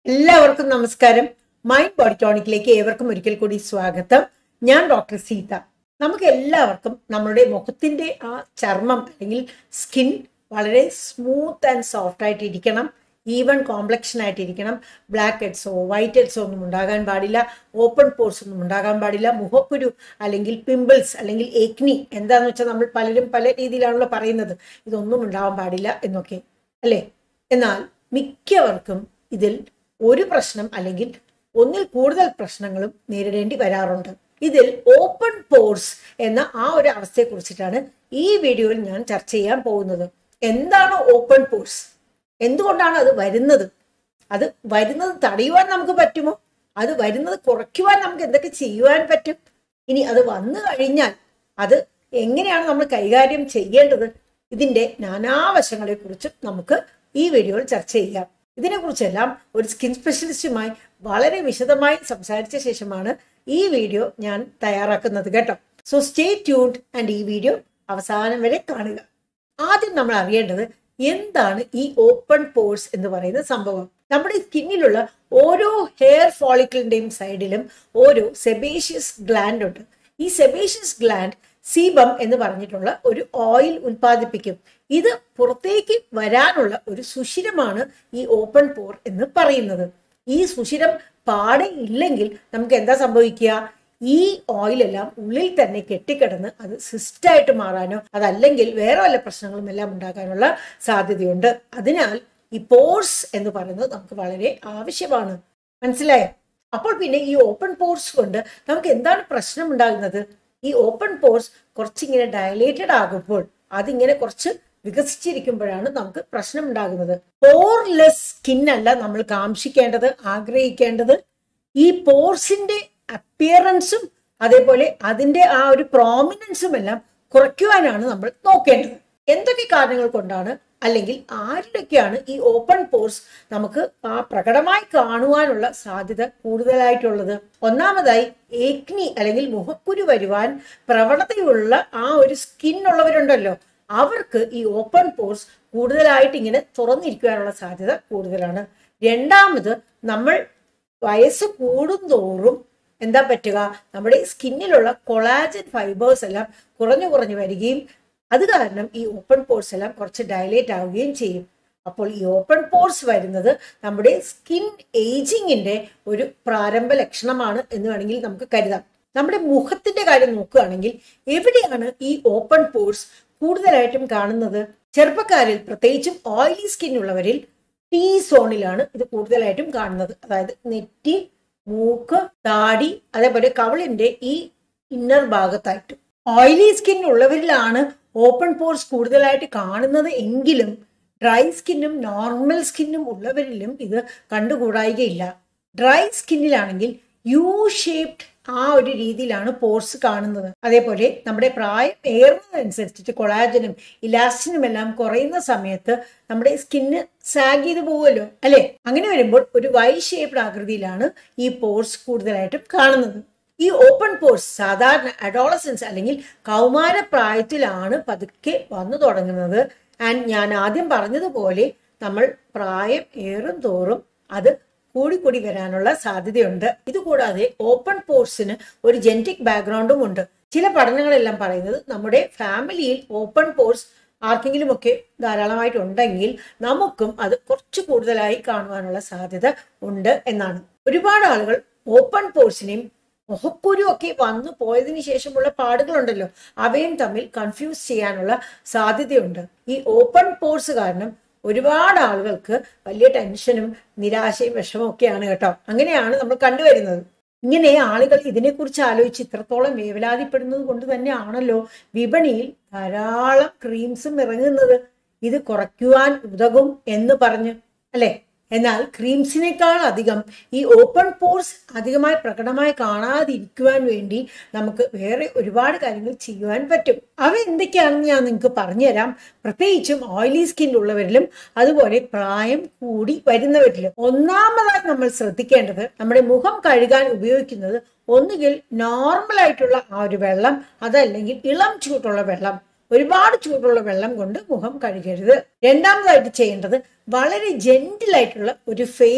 എല്ലാവർക്കും നമസ്കാരം mind body ടോണിക്കിലേക്ക് ഏവർക്കും ഒരിക്കൽ കൂടി സ്വാഗതം ഞാൻ ഡോക്ടർ സീത നമുക്ക് എല്ലാവർക്കും നമ്മുടെ മുഖത്തിന്റെ ആ ചർമ്മം അല്ലെങ്കിൽ സ്കിൻ വളരെ സ്മൂത്ത് ആൻഡ് സോഫ്റ്റ് ആയിട്ട് ഇരിക്കണം ഈവൻ കോംപ്ലക്ഷൻ ആയിട്ട് ഇരിക്കണം ബ്ലാക്ക് ഹെഡ്സോ വൈറ്റ് ഹെഡ്സോ ഒന്നും ഉണ്ടാകാൻ പാടില്ല ഓപ്പൺ പോർസ് ഒന്നും ഉണ്ടാകാൻ പാടില്ല മുഖക്കുരു അല്ലെങ്കിൽ പിമ്പിൾസ് അല്ലെങ്കിൽ ഏക്നി എന്താന്ന് വെച്ചാൽ നമ്മൾ പലരും പല രീതിയിലാണല്ലോ പറയുന്നത് ഇതൊന്നും ഉണ്ടാവാൻ പാടില്ല എന്നൊക്കെ അല്ലേ എന്നാൽ മിക്കവർക്കും ഇതിൽ ഒരു പ്രശ്നം അല്ലെങ്കിൽ ഒന്നിൽ കൂടുതൽ പ്രശ്നങ്ങളും നേരിടേണ്ടി വരാറുണ്ട് ഇതിൽ ഓപ്പൺ പോർസ് എന്ന ആ ഒരു അവസ്ഥയെ കുറിച്ചിട്ടാണ് ഈ വീഡിയോയിൽ ഞാൻ ചർച്ച ചെയ്യാൻ പോകുന്നത് എന്താണ് ഓപ്പൺ പോർസ് എന്തുകൊണ്ടാണ് അത് വരുന്നത് അത് വരുന്നത് തടയുവാൻ നമുക്ക് പറ്റുമോ അത് വരുന്നത് കുറയ്ക്കുവാൻ നമുക്ക് എന്തൊക്കെ ചെയ്യുവാൻ പറ്റും ഇനി അത് വന്നു കഴിഞ്ഞാൽ അത് എങ്ങനെയാണ് നമ്മൾ കൈകാര്യം ചെയ്യേണ്ടത് ഇതിന്റെ നാനാവശങ്ങളെ കുറിച്ചും നമുക്ക് ഈ വീഡിയോയിൽ ചർച്ച ചെയ്യാം ഇതിനെക്കുറിച്ചെല്ലാം ഒരു സ്കിൻ സ്പെഷ്യലിസ്റ്റുമായി വളരെ വിശദമായി സംസാരിച്ച ശേഷമാണ് ഈ വീഡിയോ ഞാൻ തയ്യാറാക്കുന്നത് കേട്ടോ സോ സ്റ്റേ ട്യൂൺഡ് ആൻഡ് ഈ വീഡിയോ അവസാനം വരെ കാണുക ആദ്യം നമ്മൾ അറിയേണ്ടത് എന്താണ് ഈ ഓപ്പൺ പോർസ് എന്ന് പറയുന്ന സംഭവം നമ്മുടെ സ്കിന്നിലുള്ള ഓരോ ഹെയർ ഫോളിക്കിളിന്റെയും സൈഡിലും ഓരോ സെബേഷ്യസ് ഗ്ലാൻഡ് ഉണ്ട് ഈ സെബേഷ്യസ് ഗ്ലാൻഡ് സീബം എന്ന് പറഞ്ഞിട്ടുള്ള ഒരു ഓയിൽ ഉൽപ്പാദിപ്പിക്കും ഇത് പുറത്തേക്ക് വരാനുള്ള ഒരു സുഷിരമാണ് ഈ ഓപ്പൺ പോർ എന്ന് പറയുന്നത് ഈ സുഷിരം പാടെ ഇല്ലെങ്കിൽ നമുക്ക് എന്താ സംഭവിക്കുക ഈ ഓയിലെല്ലാം ഉള്ളിൽ തന്നെ കെട്ടിക്കിടന്ന് അത് സിസ്റ്റായിട്ട് മാറാനോ അതല്ലെങ്കിൽ വേറെ വല്ല പ്രശ്നങ്ങളും എല്ലാം ഉണ്ടാകാനുള്ള സാധ്യതയുണ്ട് അതിനാൽ ഈ പോർസ് എന്ന് പറയുന്നത് നമുക്ക് വളരെ ആവശ്യമാണ് മനസ്സിലായോ അപ്പോൾ പിന്നെ ഈ ഓപ്പൺ പോർസ് കൊണ്ട് നമുക്ക് എന്താണ് പ്രശ്നം ഉണ്ടാകുന്നത് ഈ ഓപ്പൺ പോർസ് കുറച്ചിങ്ങനെ ഡയലേറ്റഡ് ആകുമ്പോൾ അതിങ്ങനെ കുറച്ച് വികസിച്ചിരിക്കുമ്പോഴാണ് നമുക്ക് പ്രശ്നം ഉണ്ടാകുന്നത് പോർലെസ് സ്കിൻ അല്ല നമ്മൾ കാംക്ഷിക്കേണ്ടത് ആഗ്രഹിക്കേണ്ടത് ഈ പോർസിന്റെ അപ്പിയറൻസും അതേപോലെ അതിന്റെ ആ ഒരു പ്രോമിനൻസും എല്ലാം കുറയ്ക്കുവാനാണ് നമ്മൾ നോക്കേണ്ടത് എന്തൊക്കെ കാരണങ്ങൾ കൊണ്ടാണ് അല്ലെങ്കിൽ ആരിലൊക്കെയാണ് ഈ ഓപ്പൺ പോർസ് നമുക്ക് ആ പ്രകടമായി കാണുവാനുള്ള സാധ്യത കൂടുതലായിട്ടുള്ളത് ഒന്നാമതായി ഏക്നി അല്ലെങ്കിൽ മുഖക്കുരു വരുവാൻ പ്രവണതയുള്ള ആ ഒരു സ്കിൻ ഉള്ളവരുണ്ടല്ലോ അവർക്ക് ഈ ഓപ്പൺ പോർസ് കൂടുതലായിട്ട് ഇങ്ങനെ തുറന്നിരിക്കുവാനുള്ള സാധ്യത കൂടുതലാണ് രണ്ടാമത് നമ്മൾ വയസ്സ് കൂടുന്തോറും എന്താ പറ്റുക നമ്മുടെ സ്കിന്നിലുള്ള കൊളാജൻ ഫൈബേഴ്സ് എല്ലാം കുറഞ്ഞു കുറഞ്ഞു വരികയും അത് കാരണം ഈ ഓപ്പൺ പോർസ് എല്ലാം കുറച്ച് ഡയലേറ്റ് ആവുകയും ചെയ്യും അപ്പോൾ ഈ ഓപ്പൺ പോർസ് വരുന്നത് നമ്മുടെ സ്കിൻ ഏജിങ്ങിന്റെ ഒരു പ്രാരംഭ ലക്ഷണമാണ് എന്ന് വേണമെങ്കിൽ നമുക്ക് കരുതാം നമ്മുടെ മുഖത്തിന്റെ കാര്യം നോക്കുകയാണെങ്കിൽ എവിടെയാണ് ഈ ഓപ്പൺ പോർസ് കൂടുതലായിട്ടും കാണുന്നത് ചെറുപ്പക്കാരിൽ പ്രത്യേകിച്ചും ഓയിലി സ്കിൻ ഉള്ളവരിൽ ടി സോണിലാണ് ഇത് കൂടുതലായിട്ടും കാണുന്നത് അതായത് നെറ്റി മൂക്ക് താടി അതേപോലെ കവളിന്റെ ഈ ഇന്നർ ഭാഗത്തായിട്ട് ഓയിലി സ്കിൻ ഉള്ളവരിലാണ് ഓപ്പൺ പോർസ് കൂടുതലായിട്ട് കാണുന്നത് എങ്കിലും ഡ്രൈ സ്കിന്നും നോർമൽ സ്കിന്നും ഉള്ളവരിലും ഇത് കണ്ടുകൂടായികയില്ല ഡ്രൈ സ്കിന്നിലാണെങ്കിൽ യു ഷേപ്ഡ് ആ ഒരു രീതിയിലാണ് പോർസ് കാണുന്നത് അതേപോലെ നമ്മുടെ പ്രായം ഏറുന്നതനുസരിച്ചിട്ട് കൊളാജനും ഇലാസ്റ്റിനും എല്ലാം കുറയുന്ന സമയത്ത് നമ്മുടെ സ്കിന്ന് സാഗ് ചെയ്ത് പോവുമല്ലോ അല്ലെ അങ്ങനെ വരുമ്പോൾ ഒരു വൈ ഷേപ്ഡ് ആകൃതിയിലാണ് ഈ പോർസ് കൂടുതലായിട്ടും കാണുന്നത് ഈ ഓപ്പൺ പോർസ് സാധാരണ അഡോളസൻസ് അല്ലെങ്കിൽ കൗമാര പ്രായത്തിലാണ് പതുക്കെ വന്നു തുടങ്ങുന്നത് ആൻഡ് ഞാൻ ആദ്യം പറഞ്ഞതുപോലെ നമ്മൾ പ്രായം ഏറും തോറും അത് കൂടിക്കൂടി വരാനുള്ള സാധ്യതയുണ്ട് ഇതുകൂടാതെ ഓപ്പൺ പോർട്സിന് ഒരു ജെനറ്റിക് ബാക്ക്ഗ്രൗണ്ടും ഉണ്ട് ചില പഠനങ്ങളെല്ലാം പറയുന്നത് നമ്മുടെ ഫാമിലിയിൽ ഓപ്പൺ പോർട്സ് ആർക്കെങ്കിലും ഒക്കെ ധാരാളമായിട്ട് ഉണ്ടെങ്കിൽ നമുക്കും അത് കുറച്ച് കൂടുതലായി കാണുവാനുള്ള സാധ്യത ഉണ്ട് എന്നാണ് ഒരുപാട് ആളുകൾ ഓപ്പൺ പോർട്സിനെയും മുഖക്കുരു ഒക്കെ വന്നു പോയതിനു ശേഷമുള്ള പാടുകളുണ്ടല്ലോ അവയും തമ്മിൽ കൺഫ്യൂസ് ചെയ്യാനുള്ള സാധ്യതയുണ്ട് ഈ ഓപ്പൺ പോർസ് കാരണം ഒരുപാട് ആളുകൾക്ക് വലിയ ടെൻഷനും നിരാശയും വിഷമവും ഒക്കെയാണ് കേട്ടോ അങ്ങനെയാണ് നമ്മൾ കണ്ടുവരുന്നത് ഇങ്ങനെ ആളുകൾ ഇതിനെക്കുറിച്ച് ആലോചിച്ച് ഇത്രത്തോളം വേവലാതിപ്പെടുന്നത് കൊണ്ട് തന്നെയാണല്ലോ വിപണിയിൽ ധാരാളം ക്രീംസും ഇറങ്ങുന്നത് ഇത് കുറയ്ക്കുവാൻ ഉതകും എന്ന് പറഞ്ഞ് അല്ലെ എന്നാൽ ക്രീംസിനേക്കാൾ അധികം ഈ ഓപ്പൺ പോർസ് അധികമായി പ്രകടമായി കാണാതിരിക്കുവാൻ വേണ്ടി നമുക്ക് വേറെ ഒരുപാട് കാര്യങ്ങൾ ചെയ്യുവാൻ പറ്റും അവ എന്തൊക്കെയാണെന്ന് ഞാൻ നിങ്ങൾക്ക് പറഞ്ഞുതരാം പ്രത്യേകിച്ചും ഓയിലി സ്കിൻ ഉള്ളവരിലും അതുപോലെ പ്രായം കൂടി വരുന്നവരിലും ഒന്നാമതായി നമ്മൾ ശ്രദ്ധിക്കേണ്ടത് നമ്മുടെ മുഖം കഴുകാൻ ഉപയോഗിക്കുന്നത് ഒന്നുകിൽ നോർമൽ ആയിട്ടുള്ള ആ ഒരു വെള്ളം അതല്ലെങ്കിൽ ഇളം ചൂട്ടുള്ള വെള്ളം ഒരുപാട് ചൂടുള്ള വെള്ളം കൊണ്ട് മുഖം കഴുകരുത് രണ്ടാമതായിട്ട് ചെയ്യേണ്ടത് വളരെ ജെന്റിൽ ആയിട്ടുള്ള ഒരു ഫേസ്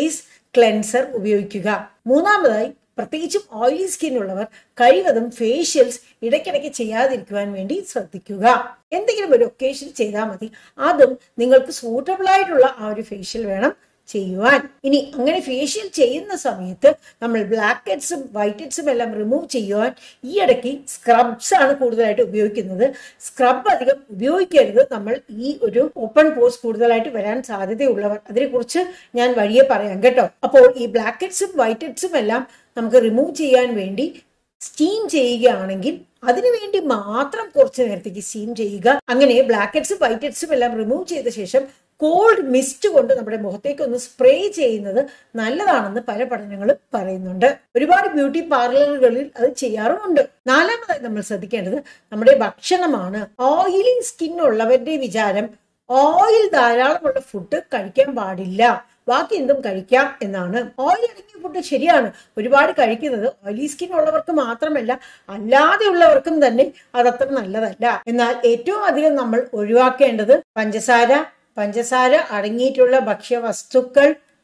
ക്ലെൻസർ ഉപയോഗിക്കുക മൂന്നാമതായി പ്രത്യേകിച്ചും ഓയിലി സ്കിൻ ഉള്ളവർ കഴിവതും ഫേഷ്യൽസ് ഇടയ്ക്കിടയ്ക്ക് ചെയ്യാതിരിക്കുവാൻ വേണ്ടി ശ്രദ്ധിക്കുക എന്തെങ്കിലും ഒരു ഒക്കേഷൻ ചെയ്താൽ മതി അതും നിങ്ങൾക്ക് സൂട്ടബിൾ ആയിട്ടുള്ള ആ ഒരു ഫേഷ്യൽ വേണം ചെയ്യുവാൻ ഇനി അങ്ങനെ ഫേഷ്യൽ ചെയ്യുന്ന സമയത്ത് നമ്മൾ ബ്ലാക്ക് ഹെഡ്സും വൈറ്റ് ഹെഡ്സും എല്ലാം റിമൂവ് ചെയ്യുവാൻ ഈ ഇടയ്ക്ക് സ്ക്രബ്സ് ആണ് കൂടുതലായിട്ട് ഉപയോഗിക്കുന്നത് സ്ക്രബ് അധികം ഉപയോഗിക്കരുത് നമ്മൾ ഈ ഒരു ഓപ്പൺ പോസ് കൂടുതലായിട്ട് വരാൻ സാധ്യതയുള്ളവർ അതിനെക്കുറിച്ച് ഞാൻ വഴിയെ പറയാം കേട്ടോ അപ്പോൾ ഈ ബ്ലാക്ക് ഹെഡ്സും വൈറ്റ് ഹെഡ്സും എല്ലാം നമുക്ക് റിമൂവ് ചെയ്യാൻ വേണ്ടി സ്റ്റീം ചെയ്യുകയാണെങ്കിൽ അതിനുവേണ്ടി മാത്രം കുറച്ച് നേരത്തേക്ക് സ്റ്റീം ചെയ്യുക അങ്ങനെ ബ്ലാക്ക് ഹെഡ്സും വൈറ്റ് ഹെഡ്സും എല്ലാം റിമൂവ് ചെയ്ത ശേഷം കോൾഡ് മിസ്റ്റ് കൊണ്ട് നമ്മുടെ മുഖത്തേക്ക് ഒന്ന് സ്പ്രേ ചെയ്യുന്നത് നല്ലതാണെന്ന് പല പഠനങ്ങളും പറയുന്നുണ്ട് ഒരുപാട് ബ്യൂട്ടി പാർലറുകളിൽ അത് ചെയ്യാറുമുണ്ട് നാലാമതായി നമ്മൾ ശ്രദ്ധിക്കേണ്ടത് നമ്മുടെ ഭക്ഷണമാണ് ഓയിലി സ്കിൻ ഉള്ളവരുടെ വിചാരം ഓയിൽ ധാരാളമുള്ള ഫുഡ് കഴിക്കാൻ പാടില്ല ബാക്കി എന്തും കഴിക്കാം എന്നാണ് ഓയിൽ അടങ്ങിയ ഫുഡ് ശരിയാണ് ഒരുപാട് കഴിക്കുന്നത് ഓയിലി സ്കിൻ ഉള്ളവർക്ക് മാത്രമല്ല അല്ലാതെയുള്ളവർക്കും തന്നെ അതത്ര നല്ലതല്ല എന്നാൽ ഏറ്റവും അധികം നമ്മൾ ഒഴിവാക്കേണ്ടത് പഞ്ചസാര പഞ്ചസാര അടങ്ങിയിട്ടുള്ള ഭക്ഷ്യവസ്തുക്കൾ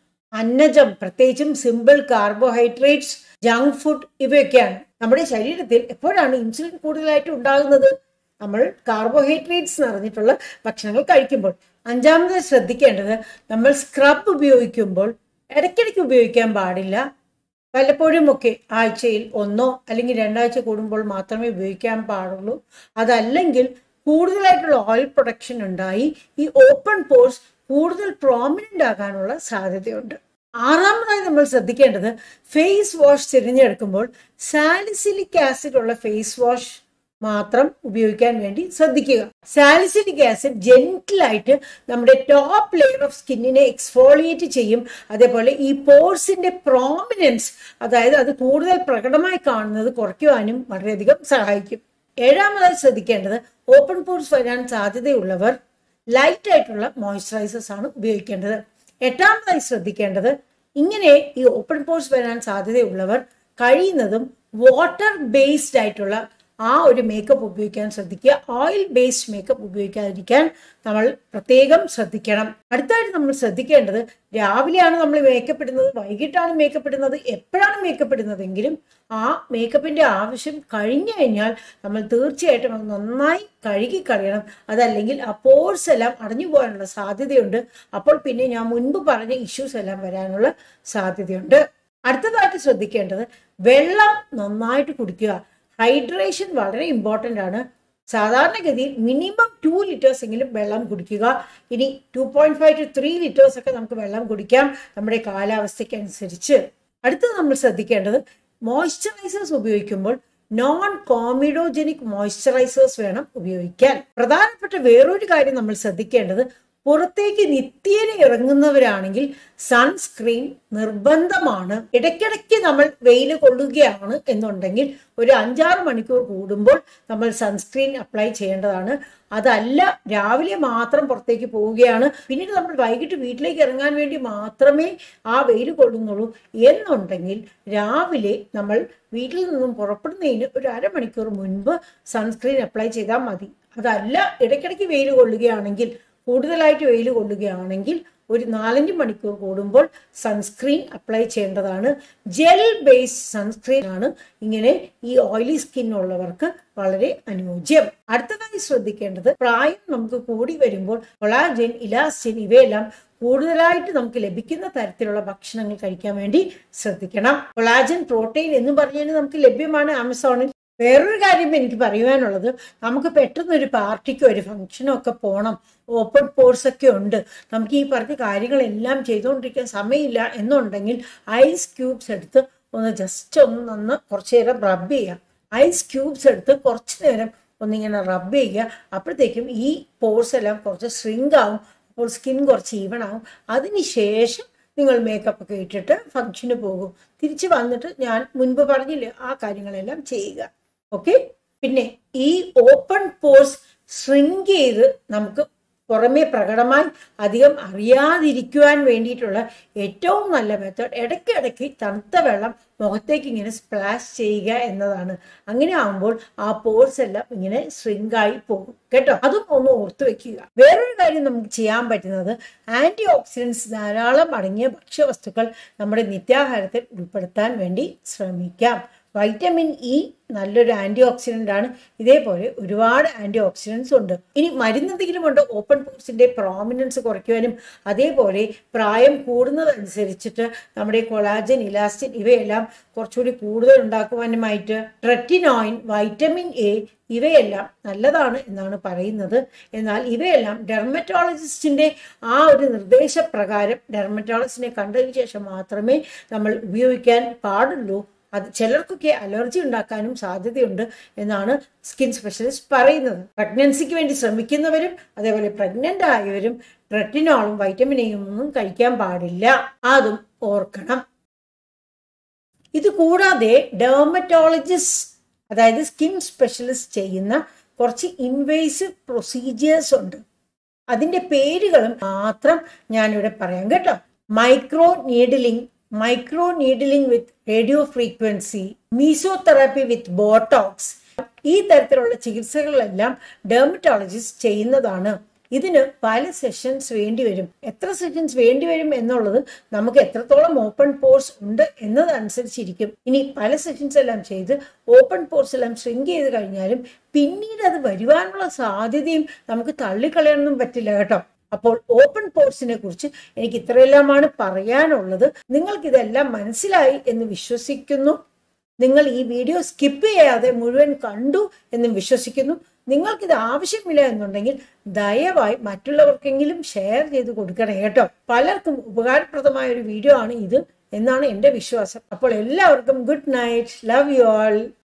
അന്നജം പ്രത്യേകിച്ചും സിമ്പിൾ കാർബോഹൈഡ്രേറ്റ്സ് ജങ്ക് ഫുഡ് ഇവയൊക്കെയാണ് നമ്മുടെ ശരീരത്തിൽ എപ്പോഴാണ് ഇൻസുലിൻ കൂടുതലായിട്ട് ഉണ്ടാകുന്നത് നമ്മൾ കാർബോഹൈഡ്രേറ്റ്സ് നിറഞ്ഞിട്ടുള്ള ഭക്ഷണങ്ങൾ കഴിക്കുമ്പോൾ അഞ്ചാമത് ശ്രദ്ധിക്കേണ്ടത് നമ്മൾ സ്ക്രബ് ഉപയോഗിക്കുമ്പോൾ ഇടയ്ക്കിടയ്ക്ക് ഉപയോഗിക്കാൻ പാടില്ല പലപ്പോഴും ഒക്കെ ആഴ്ചയിൽ ഒന്നോ അല്ലെങ്കിൽ രണ്ടാഴ്ച കൂടുമ്പോൾ മാത്രമേ ഉപയോഗിക്കാൻ പാടുള്ളൂ അതല്ലെങ്കിൽ കൂടുതലായിട്ടുള്ള ഓയിൽ പ്രൊഡക്ഷൻ ഉണ്ടായി ഈ ഓപ്പൺ പോർസ് കൂടുതൽ പ്രോമിനന്റ് ആകാനുള്ള സാധ്യതയുണ്ട് ആറാമതായി നമ്മൾ ശ്രദ്ധിക്കേണ്ടത് ഫേസ് വാഷ് തിരഞ്ഞെടുക്കുമ്പോൾ സാലിസിലിക് ആസിഡ് ഉള്ള ഫേസ് വാഷ് മാത്രം ഉപയോഗിക്കാൻ വേണ്ടി ശ്രദ്ധിക്കുക സാലിസിലിക് ആസിഡ് ജെന്റിലായിട്ട് നമ്മുടെ ടോപ്പ് ലെയർ ഓഫ് സ്കിന്നിനെ എക്സ്ഫോളിയേറ്റ് ചെയ്യും അതേപോലെ ഈ പോർസിന്റെ പ്രോമിനൻസ് അതായത് അത് കൂടുതൽ പ്രകടമായി കാണുന്നത് കുറയ്ക്കുവാനും വളരെയധികം സഹായിക്കും ഏഴാമതായി ശ്രദ്ധിക്കേണ്ടത് ഓപ്പൺ പോർസ് വരാൻ സാധ്യതയുള്ളവർ ലൈറ്റ് ആയിട്ടുള്ള മോയ്സ്ചറൈസേഴ്സ് ആണ് ഉപയോഗിക്കേണ്ടത് എട്ടാമതായി ശ്രദ്ധിക്കേണ്ടത് ഇങ്ങനെ ഈ ഓപ്പൺ പോർസ് വരാൻ സാധ്യതയുള്ളവർ കഴിയുന്നതും വാട്ടർ ബേസ്ഡ് ആയിട്ടുള്ള ആ ഒരു മേക്കപ്പ് ഉപയോഗിക്കാൻ ശ്രദ്ധിക്കുക ഓയിൽ ബേസ്ഡ് മേക്കപ്പ് ഉപയോഗിക്കാതിരിക്കാൻ നമ്മൾ പ്രത്യേകം ശ്രദ്ധിക്കണം അടുത്തായിട്ട് നമ്മൾ ശ്രദ്ധിക്കേണ്ടത് രാവിലെയാണ് നമ്മൾ മേക്കപ്പ് ഇടുന്നത് വൈകിട്ടാണ് മേക്കപ്പ് ഇടുന്നത് എപ്പോഴാണ് മേക്കപ്പ് ഇടുന്നതെങ്കിലും ആ മേക്കപ്പിന്റെ ആവശ്യം കഴിഞ്ഞു കഴിഞ്ഞാൽ നമ്മൾ തീർച്ചയായിട്ടും അത് നന്നായി കഴുകി കളയണം അതല്ലെങ്കിൽ ആ പോർസ് എല്ലാം അടഞ്ഞു പോകാനുള്ള സാധ്യതയുണ്ട് അപ്പോൾ പിന്നെ ഞാൻ മുൻപ് പറഞ്ഞ ഇഷ്യൂസ് എല്ലാം വരാനുള്ള സാധ്യതയുണ്ട് അടുത്തതായിട്ട് ശ്രദ്ധിക്കേണ്ടത് വെള്ളം നന്നായിട്ട് കുടിക്കുക ഹൈഡ്രേഷൻ വളരെ ഇമ്പോർട്ടൻ്റ് ആണ് സാധാരണഗതിയിൽ മിനിമം ടു ലിറ്റേഴ്സ് എങ്കിലും വെള്ളം കുടിക്കുക ഇനി two point five to three litres ഒക്കെ നമുക്ക് വെള്ളം കുടിക്കാം നമ്മുടെ കാലാവസ്ഥയ്ക്ക് അനുസരിച്ച് അടുത്തത് നമ്മൾ ശ്രദ്ധിക്കേണ്ടത് മോയ്സ്ചറൈസേഴ്സ് ഉപയോഗിക്കുമ്പോൾ നോൺ കോമിഡോജനിക് മോയ്സ്ചറൈസേഴ്സ് വേണം ഉപയോഗിക്കാൻ പ്രധാനപ്പെട്ട വേറൊരു കാര്യം നമ്മൾ ശ്രദ്ധിക്കേണ്ടത് പുറത്തേക്ക് നിത്യേന ഇറങ്ങുന്നവരാണെങ്കിൽ സൺസ്ക്രീൻ നിർബന്ധമാണ് ഇടയ്ക്കിടയ്ക്ക് നമ്മൾ വെയിൽ കൊള്ളുകയാണ് എന്നുണ്ടെങ്കിൽ ഒരു അഞ്ചാറ് മണിക്കൂർ കൂടുമ്പോൾ നമ്മൾ സൺസ്ക്രീൻ അപ്ലൈ ചെയ്യേണ്ടതാണ് അതല്ല രാവിലെ മാത്രം പുറത്തേക്ക് പോവുകയാണ് പിന്നീട് നമ്മൾ വൈകിട്ട് വീട്ടിലേക്ക് ഇറങ്ങാൻ വേണ്ടി മാത്രമേ ആ വെയിൽ കൊള്ളുന്നുള്ളൂ എന്നുണ്ടെങ്കിൽ രാവിലെ നമ്മൾ വീട്ടിൽ നിന്നും പുറപ്പെടുന്നതിന് ഒരു അരമണിക്കൂർ മുൻപ് സൺസ്ക്രീൻ അപ്ലൈ ചെയ്താൽ മതി അതല്ല ഇടയ്ക്കിടയ്ക്ക് വെയിൽ കൊള്ളുകയാണെങ്കിൽ കൂടുതലായിട്ട് വെയിൽ കൊള്ളുകയാണെങ്കിൽ ഒരു നാലഞ്ച് മണിക്കൂർ കൂടുമ്പോൾ സൺസ്ക്രീൻ അപ്ലൈ ചെയ്യേണ്ടതാണ് ജെൽ ബേസ്ഡ് സൺസ്ക്രീൻ ആണ് ഇങ്ങനെ ഈ ഓയിലി സ്കിൻ ഉള്ളവർക്ക് വളരെ അനുയോജ്യം അടുത്തതായി ശ്രദ്ധിക്കേണ്ടത് പ്രായം നമുക്ക് കൂടി വരുമ്പോൾ കൊളാജൻ ഇലാസ്റ്റിൻ ഇവയെല്ലാം കൂടുതലായിട്ട് നമുക്ക് ലഭിക്കുന്ന തരത്തിലുള്ള ഭക്ഷണങ്ങൾ കഴിക്കാൻ വേണ്ടി ശ്രദ്ധിക്കണം കൊളാജൻ പ്രോട്ടീൻ എന്ന് പറഞ്ഞാൽ നമുക്ക് ലഭ്യമാണ് ആമസോണിൽ വേറൊരു കാര്യം എനിക്ക് പറയുവാനുള്ളത് നമുക്ക് പെട്ടെന്ന് ഒരു പാർട്ടിക്കോ ഒരു ഫംഗ്ഷനോ ഒക്കെ പോകണം ഓപ്പൺ പോർസ് ഒക്കെ ഉണ്ട് നമുക്ക് ഈ പറഞ്ഞ കാര്യങ്ങളെല്ലാം ചെയ്തുകൊണ്ടിരിക്കാൻ സമയമില്ല എന്നുണ്ടെങ്കിൽ ഐസ് ക്യൂബ്സ് എടുത്ത് ഒന്ന് ജസ്റ്റ് ഒന്ന് നന്ന് കുറച്ച് നേരം റബ്ബ് ചെയ്യാം ഐസ് ക്യൂബ്സ് എടുത്ത് കുറച്ച് നേരം ഒന്നിങ്ങനെ റബ്ബ് ചെയ്യുക അപ്പോഴത്തേക്കും ഈ പോർസ് എല്ലാം കുറച്ച് സ്ട്രിങ്ക് ആവും അപ്പോൾ സ്കിൻ കുറച്ച് ഈവൺ ആവും അതിനുശേഷം നിങ്ങൾ മേക്കപ്പ് ഒക്കെ ഇട്ടിട്ട് ഫംഗ്ഷന് പോകും തിരിച്ച് വന്നിട്ട് ഞാൻ മുൻപ് പറഞ്ഞില്ലേ ആ കാര്യങ്ങളെല്ലാം ചെയ്യുക ഓക്കെ പിന്നെ ഈ ഓപ്പൺ പോർസ് ഷ്രിങ്ക് ചെയ്ത് നമുക്ക് പുറമേ പ്രകടമായി അധികം അറിയാതിരിക്കുവാൻ വേണ്ടിയിട്ടുള്ള ഏറ്റവും നല്ല മെത്തേഡ് ഇടയ്ക്കിടയ്ക്ക് തണുത്ത വെള്ളം മുഖത്തേക്ക് ഇങ്ങനെ സ്പ്ലാഷ് ചെയ്യുക എന്നതാണ് അങ്ങനെ ആകുമ്പോൾ ആ പോർസ് എല്ലാം ഇങ്ങനെ ശൃങ്കായി പോകും കേട്ടോ അതും ഒന്ന് ഓർത്തു വെക്കുക വേറൊരു കാര്യം നമുക്ക് ചെയ്യാൻ പറ്റുന്നത് ആന്റി ഓക്സിഡൻസ് ധാരാളം അടങ്ങിയ ഭക്ഷ്യവസ്തുക്കൾ നമ്മുടെ നിത്യാഹാരത്തിൽ ഉൾപ്പെടുത്താൻ വേണ്ടി ശ്രമിക്കാം വൈറ്റമിൻ ഇ നല്ലൊരു ആന്റി ഓക്സിഡന്റ് ആണ് ഇതേപോലെ ഒരുപാട് ആന്റി ഓക്സിഡൻസ് ഉണ്ട് ഇനി മരുന്നെന്തെങ്കിലും ഉണ്ട് ഓപ്പൺ പോർസിന്റെ പ്രോമിനൻസ് കുറയ്ക്കുവാനും അതേപോലെ പ്രായം കൂടുന്നതനുസരിച്ചിട്ട് നമ്മുടെ കൊളാജൻ ഇലാസ്റ്റിൻ ഇവയെല്ലാം കുറച്ചുകൂടി കൂടുതൽ ഉണ്ടാക്കുവാനുമായിട്ട് ട്രെറ്റിനോയിൻ വൈറ്റമിൻ എ ഇവയെല്ലാം നല്ലതാണ് എന്നാണ് പറയുന്നത് എന്നാൽ ഇവയെല്ലാം ഡെർമറ്റോളജിസ്റ്റിന്റെ ആ ഒരു നിർദ്ദേശപ്രകാരം ഡെർമറ്റോളജിസ്റ്റിനെ കണ്ടതിന് ശേഷം മാത്രമേ നമ്മൾ ഉപയോഗിക്കാൻ പാടുള്ളൂ അത് ചിലർക്കൊക്കെ അലർജി ഉണ്ടാക്കാനും സാധ്യതയുണ്ട് എന്നാണ് സ്കിൻ സ്പെഷ്യലിസ്റ്റ് പറയുന്നത് പ്രഗ്നൻസിക്ക് വേണ്ടി ശ്രമിക്കുന്നവരും അതേപോലെ പ്രഗ്നന്റ് ആയവരും ട്രെറ്റിനോളും വൈറ്റമിൻ എയും ഒന്നും കഴിക്കാൻ പാടില്ല അതും ഓർക്കണം ഇത് കൂടാതെ ഡെർമറ്റോളജിസ്റ്റ് അതായത് സ്കിൻ സ്പെഷ്യലിസ്റ്റ് ചെയ്യുന്ന കുറച്ച് ഇൻവേസീവ് പ്രൊസീജിയേഴ്സ് ഉണ്ട് അതിന്റെ പേരുകളും മാത്രം ഞാനിവിടെ പറയാം കേട്ടോ micro needling micro needling with radio frequency mesotherapy with Botox ഈ തരത്തിലുള്ള ചികിത്സകളെല്ലാം ഡെർമറ്റോളജിസ്റ്റ് ചെയ്യുന്നതാണ് ഇതിന് പല സെഷൻസ് വേണ്ടിവരും എത്ര സെഷൻസ് വേണ്ടിവരും എന്നുള്ളത് നമുക്ക് എത്രത്തോളം ഓപ്പൺ പോർസ് ഉണ്ട് എന്നതനുസരിച്ചിരിക്കും ഇനി പല സെഷൻസ് എല്ലാം ചെയ്ത് ഓപ്പൺ പോർസ് എല്ലാം ഷ്രിങ്ക് ചെയ്ത് കഴിഞ്ഞാലും പിന്നീട് അത് വരുവാനുള്ള സാധ്യതയും നമുക്ക് തള്ളിക്കളയാനൊന്നും പറ്റില്ല കേട്ടോ അപ്പോൾ ഓപ്പൺ പോർട്സിനെ കുറിച്ച് എനിക്ക് ഇത്രയെല്ലാമാണ് പറയാനുള്ളത് നിങ്ങൾക്ക് ഇതെല്ലാം മനസ്സിലായി എന്ന് വിശ്വസിക്കുന്നു നിങ്ങൾ ഈ വീഡിയോ സ്കിപ്പ് ചെയ്യാതെ മുഴുവൻ കണ്ടു എന്നും വിശ്വസിക്കുന്നു നിങ്ങൾക്കിത് ആവശ്യമില്ല എന്നുണ്ടെങ്കിൽ ദയവായി മറ്റുള്ളവർക്കെങ്കിലും ഷെയർ ചെയ്ത് കൊടുക്കണേ കേട്ടോ പലർക്കും ഉപകാരപ്രദമായ ഒരു വീഡിയോ ആണ് ഇത് എന്നാണ് എൻ്റെ വിശ്വാസം അപ്പോൾ എല്ലാവർക്കും good night love you all